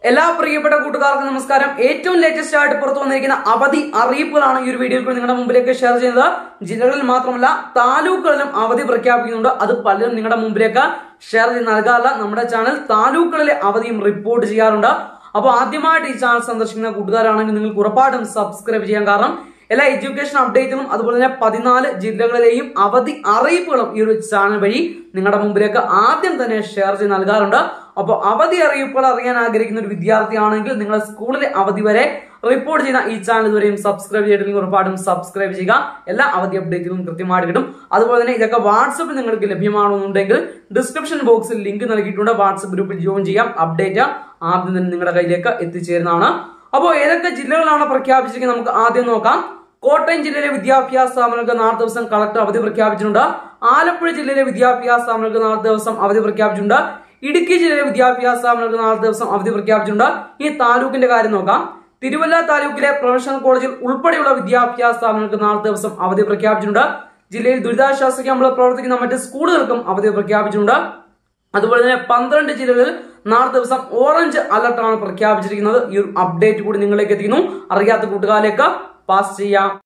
എല്ലാ പ്രിയപ്പെട്ട കൂട്ടുകാർക്കും നമസ്കാരം ഏറ്റവും ലേറ്റസ്റ്റ് ആയിട്ട് പുറത്തു വന്നിരിക്കുന്ന അവധി അറിയിപ്പുകളാണ് ഈ ഒരു വീഡിയോയിൽ കൂടി നിങ്ങളുടെ മുമ്പിലേക്ക് ഷെയർ ചെയ്യുന്നത് ജില്ലകളിൽ മാത്രമല്ല താലൂക്കുകളിലും അവധി പ്രഖ്യാപിക്കുന്നുണ്ട് അത് പലരും നിങ്ങളുടെ മുമ്പിലേക്ക് ഷെയർ ചെയ്ത് നൽകാറില്ല നമ്മുടെ ചാനൽ താലൂക്കുകളിലെ അവധിയും റിപ്പോർട്ട് ചെയ്യാറുണ്ട് അപ്പോൾ ആദ്യമായിട്ട് ഈ ചാനൽ സന്ദർശിക്കുന്ന കൂട്ടുകാരാണെങ്കിൽ നിങ്ങൾക്ക് ഉറപ്പായിട്ടും സബ്സ്ക്രൈബ് ചെയ്യാൻ കാരണം എല്ലാ എഡ്യൂക്കേഷൻ അപ്ഡേറ്റുകളും അതുപോലെ തന്നെ പതിനാല് ജില്ലകളിലെയും അവധി അറിയിപ്പുകളും ഈ ഒരു ചാനൽ വഴി നിങ്ങളുടെ മുമ്പിലേക്ക് ആദ്യം തന്നെ ഷെയർ ചെയ്ത് നൽകാറുണ്ട് അപ്പോൾ അവധി അറിയിപ്പുകൾ അറിയാൻ ആഗ്രഹിക്കുന്ന ഒരു വിദ്യാർത്ഥിയാണെങ്കിൽ നിങ്ങൾ സ്കൂളിലെ അവധി വരെ റിപ്പോർട്ട് ചെയ്യുന്ന ഈ ചാനൽ ഇതുവരെയും സബ്സ്ക്രൈബ് ചെയ്തിട്ടുണ്ടെങ്കിൽ ഉറപ്പായിട്ടും സബ്സ്ക്രൈബ് ചെയ്യുക എല്ലാ അവധി അപ്ഡേറ്റുകളും കൃത്യമായിട്ട് കിട്ടും അതുപോലെ തന്നെ ഇതൊക്കെ വാട്സപ്പിൽ നിങ്ങൾക്ക് ലഭ്യമാണെന്നുണ്ടെങ്കിൽ ഡിസ്ക്രിപ്ഷൻ ബോക്സിൽ ലിങ്ക് നൽകിയിട്ടുണ്ട് വാട്സപ്പ് ഗ്രൂപ്പിൽ ജോയിൻ ചെയ്യാം അപ്ഡേറ്റ് ആദ്യം തന്നെ നിങ്ങളുടെ കയ്യിലേക്ക് എത്തിച്ചേരുന്നതാണ് അപ്പോൾ ഏതൊക്കെ ജില്ലകളാണ് പ്രഖ്യാപിച്ചിരിക്കുന്നത് നമുക്ക് ആദ്യം നോക്കാം കോട്ടയം ജില്ലയിലെ വിദ്യാഭ്യാസ സ്ഥാപനങ്ങൾക്ക് നാല് ദിവസം കളക്ടർ അവധി പ്രഖ്യാപിച്ചിട്ടുണ്ട് ആലപ്പുഴ ജില്ലയിലെ വിദ്യാഭ്യാസ സ്ഥാപനങ്ങൾക്ക് നാല് ദിവസം അവധി പ്രഖ്യാപിച്ചിട്ടുണ്ട് ഇടുക്കി ജില്ലയിലെ വിദ്യാഭ്യാസ സ്ഥാപനങ്ങൾക്ക് നാല് ദിവസം അവധി പ്രഖ്യാപിച്ചിട്ടുണ്ട് ഈ താലൂക്കിന്റെ കാര്യം നോക്കാം തിരുവല്ല താലൂക്കിലെ പ്രൊഫഷണൽ കോളേജിൽ ഉൾപ്പെടെയുള്ള വിദ്യാഭ്യാസ സ്ഥാപനങ്ങൾക്ക് നാല് ദിവസം അവധി പ്രഖ്യാപിച്ചിട്ടുണ്ട് ജില്ലയിൽ ദുരിതാശ്വാസ ക്യാമ്പുകൾ പ്രവർത്തിക്കുന്ന മറ്റ് സ്കൂളുകൾക്കും അവധി പ്രഖ്യാപിച്ചിട്ടുണ്ട് അതുപോലെ തന്നെ പന്ത്രണ്ട് ജില്ലകളിൽ നാല് ദിവസം ഓറഞ്ച് അലർട്ടാണ് പ്രഖ്യാപിച്ചിരിക്കുന്നത് ഈ ഒരു അപ്ഡേറ്റ് കൂടി നിങ്ങളിലേക്ക് എത്തിക്കുന്നു അറിയാത്ത കൂട്ടുകാരിലേക്ക് പാസ് ചെയ്യാം